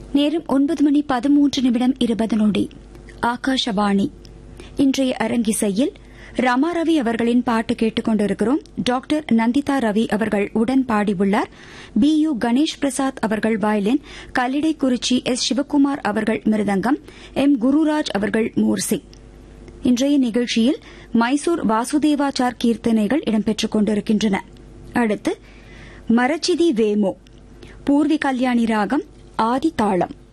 நேரம் ஒன்பது மணி பதிமூன்று நிமிடம் இருபது நொடி ஆகாஷவாணி இன்றைய அரங்கிசையில் ரமா ரவி அவர்களின் பாட்டு கேட்டுக் கொண்டிருக்கிறோம் டாக்டர் நந்திதா ரவி அவர்கள் உடன் பாடியுள்ளார் பி யு கணேஷ் பிரசாத் அவர்கள் வயலின் கல்லிடைக்குறிச்சி எஸ் சிவக்குமார் அவர்கள் மிருதங்கம் எம் குருராஜ் அவர்கள் மூர்சி இன்றைய நிகழ்ச்சியில் மைசூர் வாசுதேவாச்சார் கீர்த்தனைகள் இடம்பெற்றுக் கொண்டிருக்கின்றன அடுத்து மரச்சிதி வேமோ பூர்வி கல்யாணி ராகம் ஆதி தாளம்